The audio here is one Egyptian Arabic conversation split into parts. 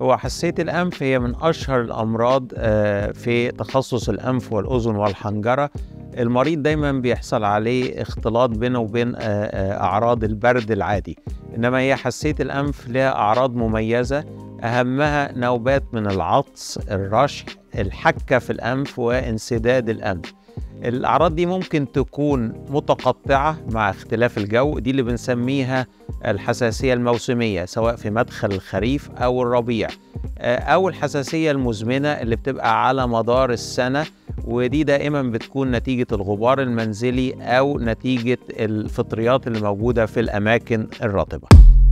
هو حساسية الأنف هي من أشهر الأمراض آه، في تخصص الأنف والأذن والحنجرة المريض دايما بيحصل عليه اختلاط بينه وبين آه، آه، أعراض البرد العادي إنما هي حساسية الأنف لها أعراض مميزة أهمها نوبات من العطس الرشح الحكة في الأنف وانسداد الأنف الأعراض دي ممكن تكون متقطعة مع اختلاف الجو دي اللي بنسميها الحساسية الموسمية سواء في مدخل الخريف أو الربيع آه، أو الحساسية المزمنة اللي بتبقى على مدار السنة ودي دائما بتكون نتيجة الغبار المنزلي أو نتيجة الفطريات اللي موجودة في الأماكن الرطبة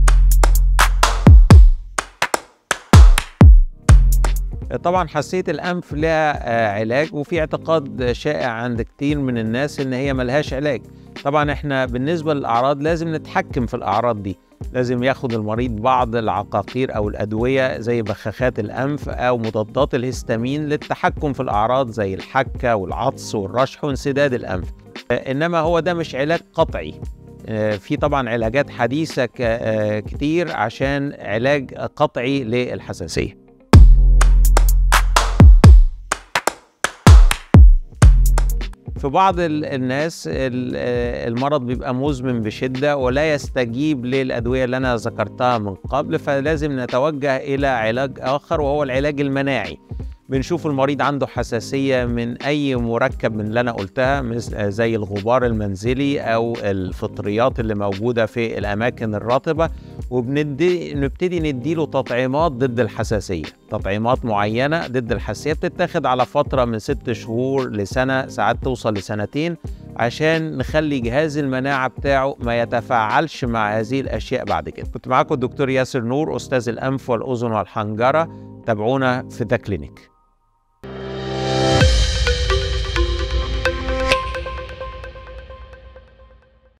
طبعا حساسية الأنف لها آه، علاج وفي اعتقاد شائع عند كتير من الناس إن هي ملهاش علاج طبعا احنا بالنسبة للأعراض لازم نتحكم في الأعراض دي لازم ياخد المريض بعض العقاقير أو الأدوية زي بخاخات الأنف أو مضادات الهستامين للتحكم في الأعراض زي الحكة والعطس والرشح وانسداد الأنف آه، إنما هو ده مش علاج قطعي آه، في طبعا علاجات حديثة ك- آه، كتير عشان علاج قطعي للحساسية في بعض ال- الناس ال- آه، المرض بيبقى مزمن بشدة ولا يستجيب للأدوية اللي أنا ذكرتها من قبل فلازم نتوجه إلى علاج آخر وهو العلاج المناعي بنشوف المريض عنده حساسية من أي مركب من اللي أنا قلتها مثل زي الغبار المنزلي أو الفطريات اللي موجودة في الأماكن الرطبة وبنبتدي نديله تطعيمات ضد الحساسية تطعيمات معينة ضد الحساسية بتتاخد على فترة من ست شهور لسنة ساعات توصل لسنتين عشان نخلي جهاز المناعة بتاعه ما يتفاعلش مع هذه الأشياء بعد كده كنت معاكم الدكتور ياسر نور أستاذ الأنف والأذن والحنجرة تابعونا في ذا كلينيك